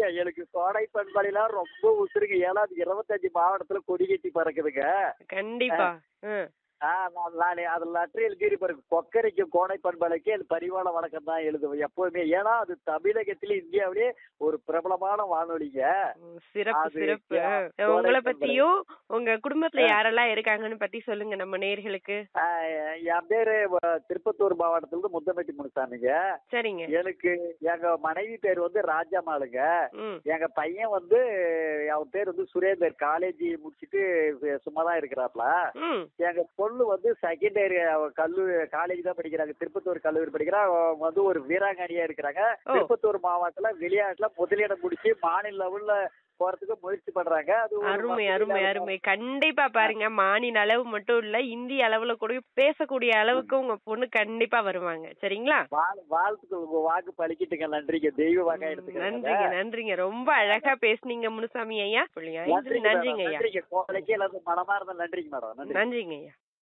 எனக்கு கோடை பண்பாளிலாம் ரொம்ப உசுருங்க ஏன்னா அது இருபத்தஞ்சு மாவட்டத்துல கொடி கட்டி பறக்குதுங்க கண்டிப்பா ம். ஆ, நான் நானு அதுல லெட்டர் எழுதி பாருங்க கொக்கரைக்கு கோடை பண்பாளைக்கு அது பரிவாள வணக்கம் தான் எழுதுவேன் எப்பவுமே ஏன்னா அது தமிழகத்திலே இந்தியாவிலே ஒரு பிரபலமான வானொலிங்க ம், சிறப்பு அது சிறப்பு யா- அஹ், கோடை உங்களை பண்பலை. பத்தியும் உங்க குடும்பத்துல யாரெல்லாம் இருக்காங்கன்னு பத்தி சொல்லுங்க நம்ம நேர்களுக்கு ஆ, என் பேரு வ- திருப்பத்தூர் மாவட்டத்துல இருந்து முத்தமெட்டி முனுசாமிங்க சரிங்க எனக்கு எங்க மனைவி பேர் வந்து ராஜாமாளுங்க ம் எங்க பையன் வந்து அவன் பேர் வந்து சுரேந்தர் காலேஜ் முடிச்சிட்டு சும்மா தான் இருக்கிறாப்ல ம் எங்க பொண்ணு வந்து செகண்ட் இயர் கல்லூரி காலேஜ் தான் படிக்கிறாங்க திருப்பத்தூர் கல்லூரி படிக்கிறா அவங்க வந்து ஒரு வீராங்கனையா இருக்கிறாங்க ஓ. திருப்பத்தூர் மாவட்டத்துல விளையாட்டுல முதலிடம் முடிச்சு மாநில லெவல்ல போறதுக்கு முயற்சி பண்றாங்க அது ஒரு அருமை வசதி அருமை இல்லாத- அருமை கண்டிப்பா பாருங்க மாநில அளவு மட்டும் இல்ல இந்திய அளவுல கூட பேசக்கூடிய அளவுக்கு உங்க பொண்ணு கண்டிப்பா வருவாங்க சரிங்களா வாழ்- வாழ்த்துக்கள் உங்க வாக்கு பழிக்கிட்டுங்க நன்றிங்க தெய்வ வாக்கா ம், எடுத்துக்கிறேன் நன்றிங்க நன்றிங்க ரொம்ப அழகா பேசுனீங்க முனுசாமி ஐயா புள்ளிங்க. நன்றிங்க ஐயா நன்றிங்க கோலைக்கு எல்லாத்துக்கும் மனமார்ந்த நன்றிங்க மேடம் நன்றி நன்றிங்க ஐயா